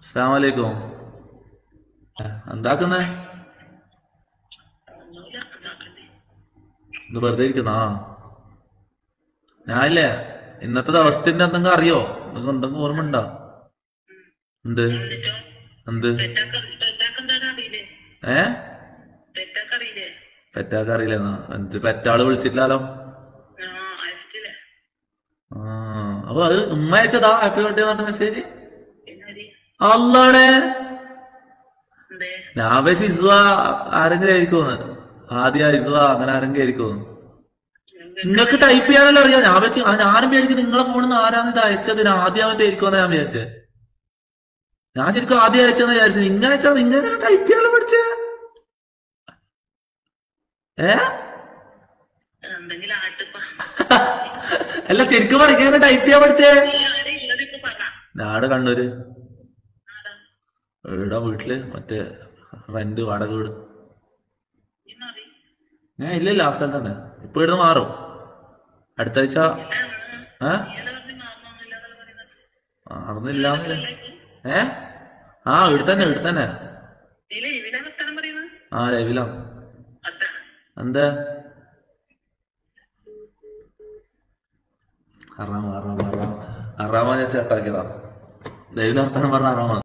അസ്സാമലൈക്കും എന്താക്കുന്നേ ഇത് വെറുതെ ഇരിക്കുന്നാ ഞാനില്ലേ ഇന്നത്തെ അവസ്ഥന്റെ എന്തെങ്കിലും അറിയോ നിങ്ങൾക്ക് എന്തെങ്കിലും ഓർമ്മ ഉണ്ടോ എന്ത് എന്ത് ഏ പെറ്റാക്ക് അറിയില്ലെന്നാ എന്ത് പെറ്റാള് വിളിച്ചിട്ടില്ലാലോ ആ അപ്പൊ അത് ഉമ്മ അയച്ചതാ ഹാപ്പി ബർത്ത്ഡേ എന്നിട്ട് മെസ്സേജ് അല്ലാണേ ഞാൻ വെച്ച് ഇസ്വ ആരെങ്കിലും ആയിരിക്കും ആദ്യ ഇസ്വ അങ്ങനെ ആരെങ്കിലും ആയിരിക്കും നിങ്ങൾക്ക് ടൈപ്പ് ചെയ്യാനല്ലോ അറിയാം ഞാൻ വെച്ച് ആ ഞാനും വിചാരിക്കും നിങ്ങളെ ഫോണിൽ നിന്ന് ആരാണ് ഇത് അയച്ചത് ആദ്യമായിട്ട് ആയിരിക്കുമെന്ന് ഞാൻ വിചാരിച്ചേ ഞാൻ ശരിക്കും ആദ്യം അയച്ചെന്ന് വിചാരിച്ചു നിങ്ങൾ അയച്ചാൽ നിങ്ങൾ എങ്ങനെ ടൈപ്പ് ചെയ്യാനോ പഠിച്ചേ ഏ എന്തെങ്കിലും ആട്ടിപ്പാ അല്ല ശരിക്കും പഠിക്കാൻ ടൈപ്പ് ചെയ്യാൻ പഠിച്ചേ ആരെ ഇല്ലതിപ്പോ പറ നാട് കണ്ണൂര് ഇവിടെ വീട്ടില് മറ്റേ റെന്റ് വാടക വീട് ഇന്നറി ഞാൻ ഇല്ല ഇല്ല ആ സ്ഥലത്ത് തന്നെ ഇപ്പൊ ഇവിടുന്ന് മാറും അടുത്ത ആഴ്ച ഏ അറിഞ്ഞില്ല ഏ ആ ഇവിടെ തന്നെ ഇവിടെ തന്നെ ഇതില് ഇവിടെ വർത്താനം പറയുന്നത് ആ ലൈവിലാ അത്ത എന്താ അറാമ അറാമ അറാമ അറാമ ഞാൻ ചേട്ടാക്കിയതാ ലൈവിൽ വർത്താനം പറഞ്ഞ അറാമ